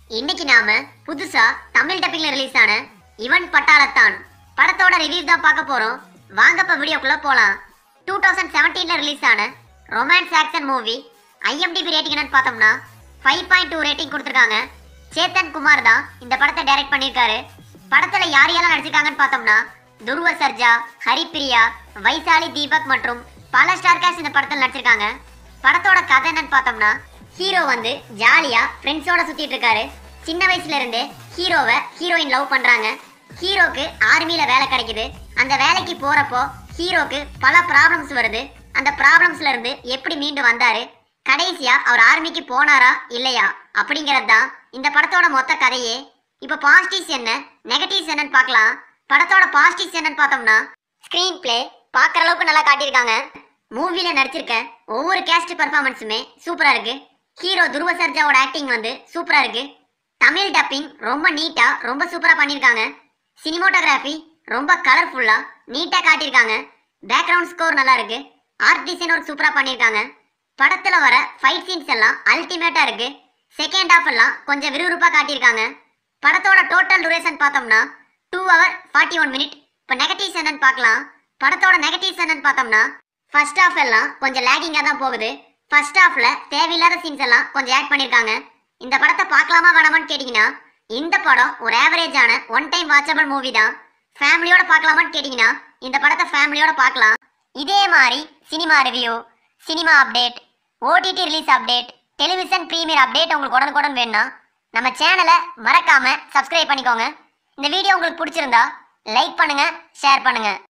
இன்னைக்கு நாம புதுசா தமிழ் டப்பிங்ல ரிலீஸ் ஆன இவன் பட்டாளத்தான் படத்தோட ரிவ்யூ தான் பார்க்க போறோம் வாங்க இப்ப வீடியோக்குள்ள போலாம் டூ தௌசண்ட் செவன்டீன்ல ரிலீஸ் ஆன romance action movie IMDb rating என்னன்னு பார்த்தோம்னா ஃபைவ் பாயிண்ட் டூ ரேட்டிங் கொடுத்துருக்காங்க சேத்தன் குமார் தான் இந்த படத்தை டைரக்ட் பண்ணியிருக்காரு படத்துல யார் யாரெல்லாம் நடிச்சிருக்காங்கன்னு பார்த்தோம்னா துருவ சர்ஜா ஹரிப்பிரியா வைசாலி தீபக் மற்றும் பல ஸ்டார் காஸ்ட் இந்த படத்தில் நடிச்சிருக்காங்க படத்தோட கதை என்னன்னு பார்த்தோம்னா ஹீரோ வந்து ஜாலியா ஃப்ரெண்ட்ஸோட சுத்திட்டு இருக்காரு சின்ன வயசுல இருந்து ஹீரோவை ஹீரோயின் லவ் பண்றாங்க ஹீரோக்கு ஆர்மியில வேலை கிடைக்குது அந்த வேலைக்கு போறப்போ ஹீரோக்கு பல ப்ராப்ளம்ஸ் வருது அந்த ப்ராப்ளம்ஸ்ல இருந்து எப்படி மீண்டு வந்தாரு கடைசியா அவர் ஆர்மிக்கு போனாரா இல்லையா அப்படிங்கிறது தான் இந்த படத்தோட மொத்த கதையே இப்போ பாசிட்டிவ்ஸ் என்ன நெகட்டிவ்ஸ் என்னன்னு பார்க்கலாம் படத்தோட பாசிட்டிவ்ஸ் என்னன்னு பார்த்தோம்னா ஸ்க்ரீன் பிளே பார்க்குற அளவுக்கு நல்லா காட்டியிருக்காங்க மூவில நடிச்சிருக்க ஒவ்வொரு கேஸ்ட் பெர்ஃபார்மன்ஸுமே சூப்பரா இருக்கு ஹீரோ துருவ சர்ஜாவோட ஆக்டிங் வந்து சூப்பரா இருக்கு தமிழ் டப்பிங் ரொம்ப நீட்டா ரொம்ப சூப்பரா பண்ணியிருக்காங்க சினிமோட்டோகிராஃபி ரொம்ப கலர்ஃபுல்லா நீட்டா காட்டியிருக்காங்க பேக்ரவுண்ட் ஸ்கோர் நல்லா இருக்கு ஆர்ட் டிசைன் ஒர்க் சூப்பரா பண்ணியிருக்காங்க படத்துல வர ஃபைட் சீன்ஸ் எல்லாம் அல்டிமேட்டா இருக்கு செகண்ட் ஹாஃப் எல்லாம் கொஞ்சம் விறுவிறுப்பா காட்டியிருக்காங்க படத்தோட டோட்டல் டூரேஷன் பார்த்தோம்னா two hour forty one minute இப்போ நெகட்டிவ்ஸ் என்னன்னு பார்க்கலாம் படத்தோட நெகட்டிவ்ஸ் என்னன்னு பார்த்தோம்னா ஃபர்ஸ்ட் ஹாஃப் எல்லாம் கொஞ்சம் லேகிங்காக தான் போகுது ஃபர்ஸ்ட் ஹாஃப்ல தேவையில்லாத சீன்ஸ் எல்லாம் கொஞ்சம் ஆட் பண்ணியிருக்காங்க இந்த படத்தை பார்க்கலாமா வேணாமான்னு கேட்டிங்கன்னா இந்த படம் ஒரு ஆவரேஜான ஒன் டைம் வாட்சபிள் மூவி தான் ஃபேமிலியோட பார்க்கலாமான்னு கேட்டிங்கன்னா இந்த படத்தை ஃபேமிலியோட பார்க்கலாம் இதே மாதிரி cinema review cinema update OTT release update television premiere update உங்களுக்கு உடனுக்குடன் வேணும்னா நம்ம சேனலை மறக்காம சப்ஸ்கிரைப் பண்ணிக்கோங்க இந்த வீடியோ உங்களுக்கு பிடிச்சிருந்தா லைக் பண்ணுங்க ஷேர் பண்ணுங்க